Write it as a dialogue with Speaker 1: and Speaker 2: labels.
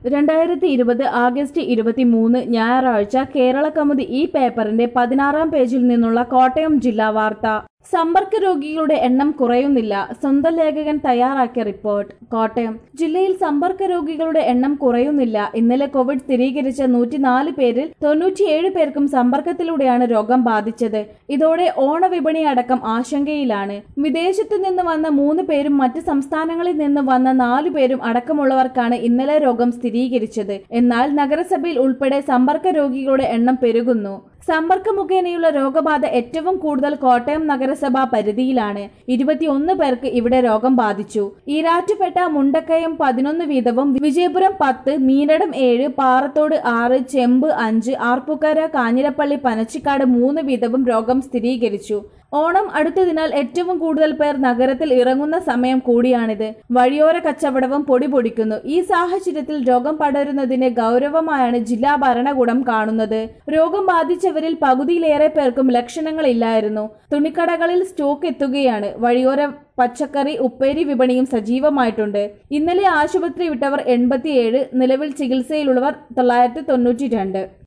Speaker 1: രണ്ടായിരത്തി ഇരുപത് ആഗസ്റ്റ് ഇരുപത്തിമൂന്ന് ഞായറാഴ്ച കേരള കൗമുദി ഈ പേപ്പറിന്റെ പതിനാറാം പേജിൽ നിന്നുള്ള കോട്ടയം ജില്ലാ വാർത്ത സമ്പർക്ക രോഗികളുടെ എണ്ണം കുറയുന്നില്ല സ്വന്തം ലേഖകൻ തയ്യാറാക്കിയ റിപ്പോർട്ട് കോട്ടയം ജില്ലയിൽ സമ്പർക്ക രോഗികളുടെ എണ്ണം കുറയുന്നില്ല ഇന്നലെ കോവിഡ് സ്ഥിരീകരിച്ച നൂറ്റിനാല് പേരിൽ തൊണ്ണൂറ്റിയേഴ് പേർക്കും സമ്പർക്കത്തിലൂടെയാണ് രോഗം ബാധിച്ചത് ഇതോടെ ഓണവിപണി അടക്കം ആശങ്കയിലാണ് വിദേശത്തു നിന്ന് വന്ന മൂന്ന് പേരും മറ്റ് സംസ്ഥാനങ്ങളിൽ നിന്ന് വന്ന നാലു പേരും അടക്കമുള്ളവർക്കാണ് ഇന്നലെ രോഗം സ്ഥിരീകരിച്ചത് എന്നാൽ നഗരസഭയിൽ ഉൾപ്പെടെ സമ്പർക്ക രോഗികളുടെ എണ്ണം പെരുകുന്നു സമ്പർക്ക മുഖേനയുള്ള രോഗബാധ ഏറ്റവും കൂടുതൽ കോട്ടയം നഗരസഭാ പരിധിയിലാണ് ഇരുപത്തിയൊന്ന് പേർക്ക് ഇവിടെ രോഗം ബാധിച്ചു ഈരാറ്റുപേട്ട മുണ്ടക്കയം പതിനൊന്ന് വീതവും വിജയപുരം പത്ത് മീനടം ഏഴ് പാറത്തോട് ആറ് ചെമ്പ് അഞ്ച് ആർപ്പുക്കര കാഞ്ഞിരപ്പള്ളി പനച്ചിക്കാട് മൂന്ന് വീതവും രോഗം സ്ഥിരീകരിച്ചു ഓണം അടുത്തതിനാൽ ഏറ്റവും കൂടുതൽ പേർ നഗരത്തിൽ ഇറങ്ങുന്ന സമയം കൂടിയാണിത് വഴിയോര കച്ചവടവും പൊടി പൊടിക്കുന്നു ഈ സാഹചര്യത്തിൽ രോഗം പടരുന്നതിനെ ഗൗരവമായാണ് ജില്ലാ ഭരണകൂടം കാണുന്നത് രോഗം ബാധിച്ചവരിൽ പകുതിയിലേറെ പേർക്കും ലക്ഷണങ്ങളില്ലായിരുന്നു തുണിക്കടകളിൽ സ്റ്റോക്ക് എത്തുകയാണ് വഴിയോര പച്ചക്കറി ഉപ്പേരി വിപണിയും സജീവമായിട്ടുണ്ട് ഇന്നലെ ആശുപത്രി വിട്ടവർ എൺപത്തിയേഴ് നിലവിൽ ചികിത്സയിലുള്ളവർ തൊള്ളായിരത്തി തൊണ്ണൂറ്റി രണ്ട്